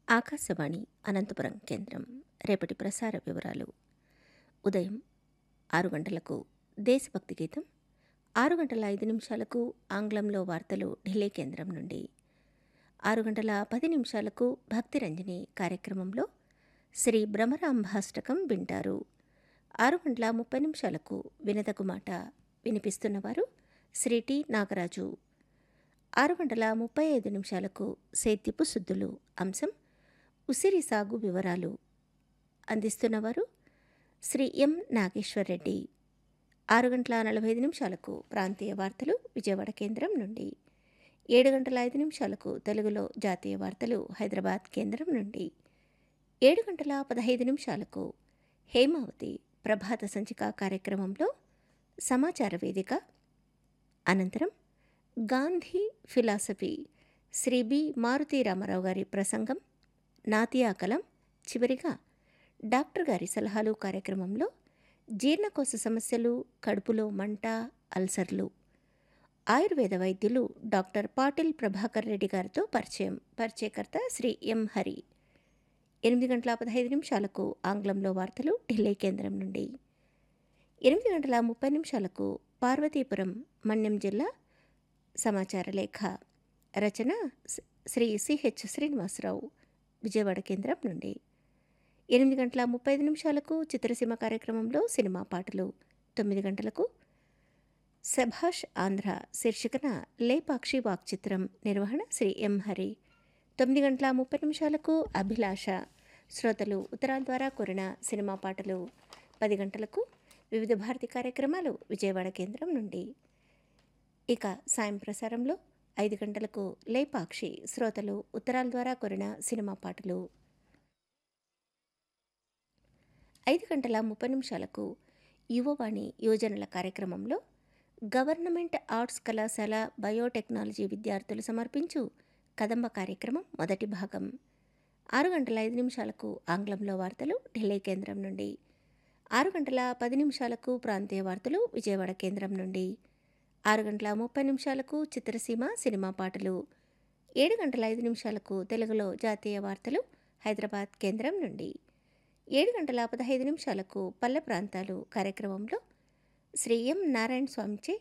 ఆకాశవాణి అనంతపురం కేంద్రం రేపటి ప్రసార వివరాలు ఉదయం ఆరు గంటలకు దేశభక్తి గీతం ఆరు గంటల ఐదు నిమిషాలకు ఆంగ్లంలో వార్తలు ఢిల్లీ కేంద్రం నుండి ఆరు గంటల పది నిమిషాలకు భక్తిరంజని కార్యక్రమంలో శ్రీ భ్రమరాంభాష్టకం వింటారు ఆరు గంటల ముప్పై నిమిషాలకు వినతకు మాట వినిపిస్తున్నవారు శ్రీ టి నాగరాజు ఆరు గంటల ముప్పై ఐదు నిమిషాలకు సేత్యపు శుద్ధులు అంశం ఉసిరి సాగు వివరాలు అందిస్తున్నవారు శ్రీ ఎం నాగేశ్వరరెడ్డి ఆరు గంటల నలభై ఐదు నిమిషాలకు ప్రాంతీయ వార్తలు విజయవాడ కేంద్రం నుండి ఏడు గంటల ఐదు నిమిషాలకు తెలుగులో జాతీయ వార్తలు హైదరాబాద్ కేంద్రం నుండి ఏడు గంటల పదహైదు నిమిషాలకు హేమావతి ప్రభాత సంచిక కార్యక్రమంలో సమాచార వేదిక అనంతరం గాంధీ ఫిలాసఫీ శ్రీ బి మారుతి రామారావు గారి ప్రసంగం నాతియా కలం చివరిగా డాక్టర్ గారి సలహాలు కార్యక్రమంలో జీర్ణకోశ సమస్యలు కడుపులో మంట అల్సర్లు ఆయుర్వేద వైద్యులు డాక్టర్ పాటిల్ ప్రభాకర్ రెడ్డి గారితో పరిచయం పరిచయకర్త శ్రీ ఎం హరి ఎనిమిది గంటల పదహైదు నిమిషాలకు ఆంగ్లంలో వార్తలు ఢిల్లీ కేంద్రం నుండి ఎనిమిది గంటల ముప్పై నిమిషాలకు పార్వతీపురం మన్యం జిల్లా సమాచార లేఖ రచన స్- శ్రీ సిహెచ్ శ్రీనివాసరావు విజయవాడ కేంద్రం నుండి ఎనిమిది గంటల ముప్పై ఐదు నిమిషాలకు చిత్రసీమ కార్యక్రమంలో సినిమా పాటలు తొమ్మిది గంటలకు సభాష్ ఆంధ్ర శీర్షికన లేపాక్షి వాక్ చిత్రం నిర్వహణ శ్రీ ఎం హరి తొమ్మిది గంటల ముప్పై నిమిషాలకు అభిలాష శ్రోతలు ఉత్తరాల ద్వారా కోరిన సినిమా పాటలు పది గంటలకు వివిధ భారతి కార్యక్రమాలు విజయవాడ కేంద్రం నుండి ఇక సాయం ప్రసారంలో ఐదు గంటలకు లేపాక్షి శ్రోతలు ఉత్తరాల ద్వారా కోరిన సినిమా పాటలు ఐదు గంటల ముప్పై నిమిషాలకు యువవాణి యోజనల కార్యక్రమంలో గవర్నమెంట్ ఆర్ట్స్ కళాశాల బయోటెక్నాలజీ విద్యార్థులు సమర్పించు కదంబ కార్యక్రమం మొదటి భాగం ఆరు గంటల ఐదు నిమిషాలకు ఆంగ్లంలో వార్తలు ఢిల్లీ కేంద్రం నుండి ఆరు గంటల పది నిమిషాలకు ప్రాంతీయ వార్తలు విజయవాడ కేంద్రం నుండి ఆరు గంటల ముప్పై నిమిషాలకు చిత్రసీమ సినిమా పాటలు ఏడు గంటల ఐదు నిమిషాలకు తెలుగులో జాతీయ వార్తలు హైదరాబాద్ కేంద్రం నుండి ఏడు గంటల పదహైదు నిమిషాలకు పల్లె ప్రాంతాలు కార్యక్రమంలో శ్రీ ఎం నారాయణ స్వామిచే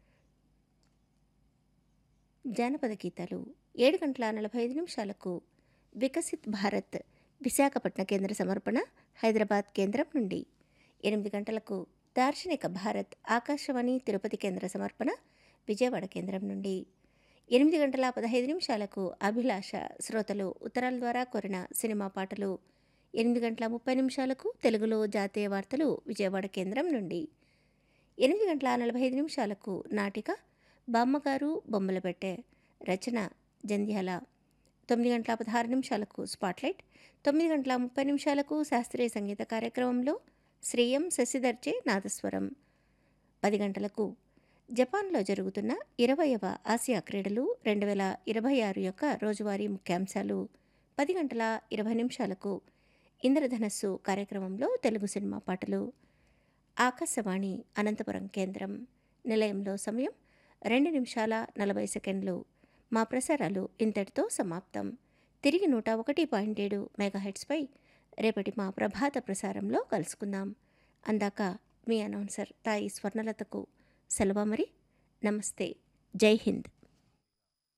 జానపద గీతాలు ఏడు గంటల నలభై ఐదు నిమిషాలకు వికసిత్ భారత్ విశాఖపట్నం కేంద్ర సమర్పణ హైదరాబాద్ కేంద్రం నుండి ఎనిమిది గంటలకు దార్శనిక భారత్ ఆకాశవాణి తిరుపతి కేంద్ర సమర్పణ విజయవాడ కేంద్రం నుండి ఎనిమిది గంటల పదహైదు నిమిషాలకు అభిలాష శ్రోతలు ఉత్తరాల ద్వారా కోరిన సినిమా పాటలు ఎనిమిది గంటల ముప్పై నిమిషాలకు తెలుగులో జాతీయ వార్తలు విజయవాడ కేంద్రం నుండి ఎనిమిది గంటల నలభై ఐదు నిమిషాలకు నాటిక బామ్మగారు బొమ్మల పెట్టే రచన జంధ్యాల తొమ్మిది గంటల పదహారు నిమిషాలకు స్పాట్లైట్ తొమ్మిది గంటల ముప్పై నిమిషాలకు శాస్త్రీయ సంగీత కార్యక్రమంలో శ్రీయం శశిధర్చే నాదస్వరం పది గంటలకు జపాన్లో జరుగుతున్న ఇరవయవ ఆసియా క్రీడలు రెండు వేల ఇరవై ఆరు యొక్క రోజువారీ ముఖ్యాంశాలు పది గంటల ఇరవై నిమిషాలకు ఇంద్రధనస్సు కార్యక్రమంలో తెలుగు సినిమా పాటలు ఆకాశవాణి అనంతపురం కేంద్రం నిలయంలో సమయం రెండు నిమిషాల నలభై సెకండ్లు మా ప్రసారాలు ఇంతటితో సమాప్తం తిరిగి నూట ఒకటి పాయింట్ ఏడు మెగాహెట్స్పై రేపటి మా ప్రభాత ప్రసారంలో కలుసుకుందాం అందాక మీ అనౌన్సర్ తాయి స్వర్ణలతకు సెలవు మరి నమస్తే జై హింద్